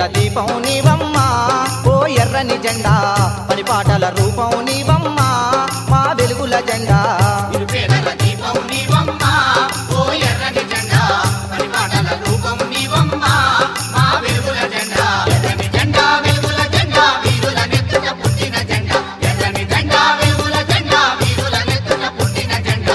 నిలువెల్ల దీపం నీవమ్మ ఓ ఎర్రని జెండా పరిపాటల రూపం నీవమ్మ మా వెలుగుల జెండా నిరుపేదల దీపం నీవమ్మ ఓ ఎర్రని జెండా పరిపాటల రూపం నీవమ్మ మా వెలుగుల జెండా ఎర్రని జెండా వెలుగుల జెండా వీరుల నెత్తున పుట్టిన జెండా ఎర్రని జెండా వెలుగుల జెండా వీరుల నెత్తున పుట్టిన జెండా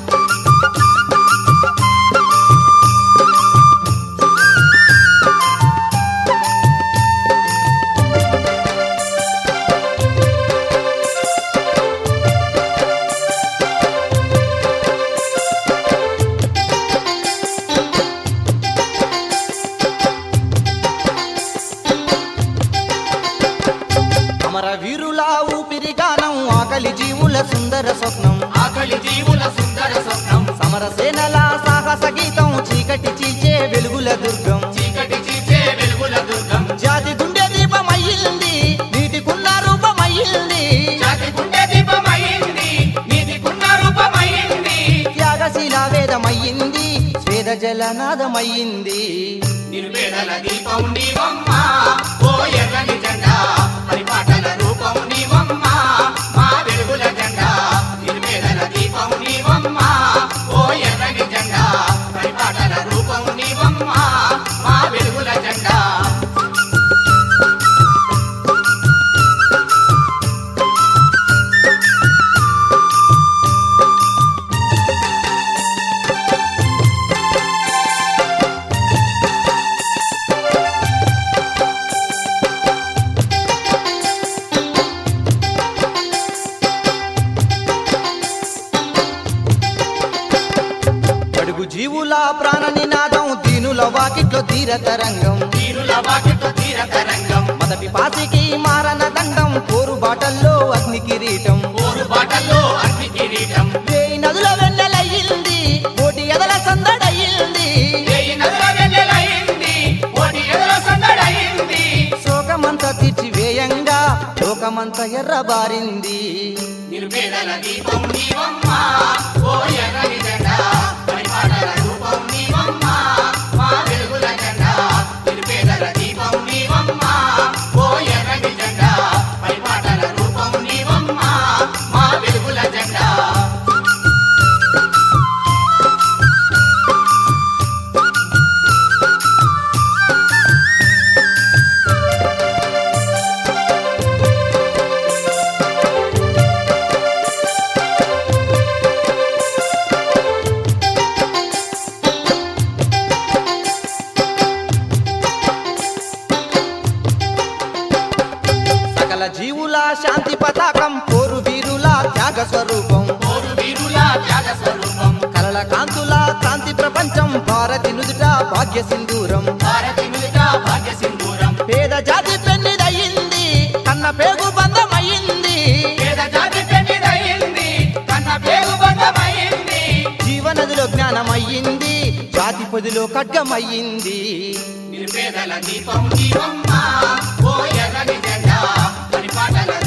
అమర వీరుల ఊపిరి గానం ఆకలి జీవుల సుందర స్వప్నం ఆకలి జీవుల సుందర స్వప్నం సమరసేనల సాహస గీతం చీకటి చీల్చే వెలుగుల దుర్గం చీకటి చీచే వెలుగుల దుర్గం జాతి గుండె దీపమయ్యింది నీటికున్న రూపమయ్యింది జాతి గుండె దీపమయ్యింది నీతికున్న రూపమయ్యింది త్యాగశీల వేదమయ్యింది స్వేద జలనాదమయ్యింది నిరుపేదల దీపం నీవమ్మ ఓ ఎర్రని జెండా పరిపాటల రూపం నీవమ్మ మా వెలుగుల జెండా నిరుపేదల దీపం నీవమ్మ ఓ ఎర్రని జెండా పరిపాటల రూపం నీవమ్మ మా వెలుగుల జెండా అడుగు జీవుల ప్రాణ నినాదం దీనుల వాకిట్లో తీర తరంగం తీరుల వాకిట్లో తీరక రంగం మొదటి పాసికి మారన దండం పోరు బాటల్లో అగ్ని కిరీటం ఊరు బాటల్లో అగ్ని కిరీటం వేయి నదుల వెన్నెలయ్యింది కోటి ఎదల సందడయ్యింది వేయి నదుల వెన్నెలయింది కోటి ఎదుల సందడయింది శోకమంతా తీర్చివేయంగా లోకమంతా ఎర్రబారింది నిరుపేదల దీపం నీవమ్మ ఓ ఎర్రని జెండా పరిపాటల రూపం నీవమ్మ మా వెలుగుల జెండా నిరుపేదల దీపం నీవమ్మ ఓ ఎర్రని జెండా పరిపాటల రూపం నీవమ్మ మా వెలుగుల జెండా సకల జీవుల శాంతి పతాకం పోరు వీరుల త్యాగ స్వరూపం ఓరు వీరుల త్యాగ స్వరూపం కలల కాంతుల కాంతి ప్రపంచం భారతి నుదుట భాగ్య సింధూరం భారతి మిలిట భాగ్య సింధూరం పేద జాతి పెన్నిదయ్యింది కన్న పేగు బంధమయ్యింది పేద జాతి పెన్నిదయింది కన్న పేగు బంధమయ్యింది జీవనదిలో జ్ఞానమయ్యింది జాతి పొదిలో ఖడ్గమయ్యింది నిరుపేదల దీపం దీవమ్మ ఓ ఎర్రని జెండా పరిపాటల